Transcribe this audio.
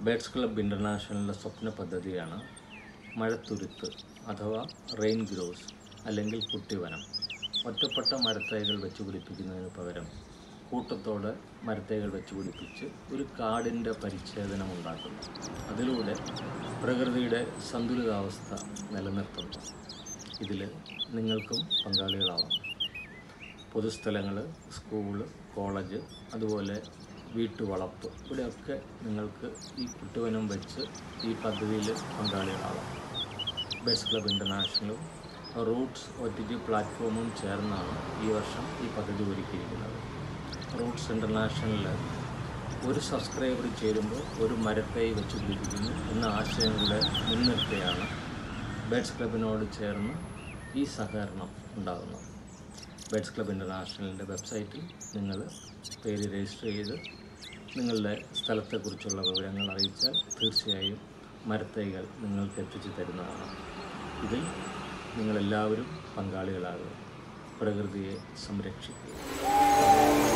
birds club ഇൻ്റർനാഷണലിൻ്റെ സ്വപ്ന പദ്ധതിയാണ് മഴത്തുരുത്ത് അഥവാ rain gross അല്ലെങ്കിൽ കുട്ടിവനം ഒറ്റപ്പെട്ട മരത്തൈകൾ വെച്ച് പിടിപ്പിക്കുന്നതിന് പകരം കൂട്ടത്തോടെ മരത്തൈകൾ വെച്ച് പിടിപ്പിച്ച് ഒരു കാടിൻ്റെ പരിച്ഛേദനം ഉണ്ടാക്കുന്നു അതിലൂടെ പ്രകൃതിയുടെ സന്തുലിതാവസ്ഥ നിലനിർത്തുന്നു ഇതിൽ നിങ്ങൾക്കും പങ്കാളികളാവാം പൊതുസ്ഥലങ്ങൾ സ്കൂള് കോളേജ് അതുപോലെ വീട്ടുവളപ്പ് ഇവിടെയൊക്കെ നിങ്ങൾക്ക് ഈ കുട്ടുവനം വെച്ച് ഈ പദ്ധതിയിൽ പങ്കാളികളാവാം ബെഡ്സ് ക്ലബ് ഇൻ്റർനാഷണലും റൂട്ട്സ് ഒ ടി ജി പ്ലാറ്റ്ഫോമും ചേർന്നാണ് ഈ വർഷം ഈ പദ്ധതി ഒരുക്കിയിരിക്കുന്നത് റൂട്ട്സ് ഇൻ്റർനാഷണലിൽ ഒരു സബ്സ്ക്രൈബർ ചേരുമ്പോൾ ഒരു മരത്തൈ വെച്ച് പിടിപ്പിക്കുന്നു എന്ന ആശയങ്ങളെ മുൻനിർത്തിയാണ് ബേഡ്സ് ക്ലബിനോട് ചേർന്ന് ഈ സഹകരണം ഉണ്ടാകുന്നത് ബേഡ്സ് ക്ലബ് ഇൻ്റർനാഷണലിൻ്റെ വെബ്സൈറ്റിൽ നിങ്ങൾ പേര് രജിസ്റ്റർ ചെയ്ത് നിങ്ങളുടെ സ്ഥലത്തെക്കുറിച്ചുള്ള വിവരങ്ങൾ അറിയിച്ചാൽ തീർച്ചയായും മരത്തൈകൾ നിങ്ങൾക്ക് എത്തിച്ചു തരുന്നതാണ് ഇതിൽ നിങ്ങളെല്ലാവരും പങ്കാളികളാകുക പ്രകൃതിയെ സംരക്ഷിക്കുക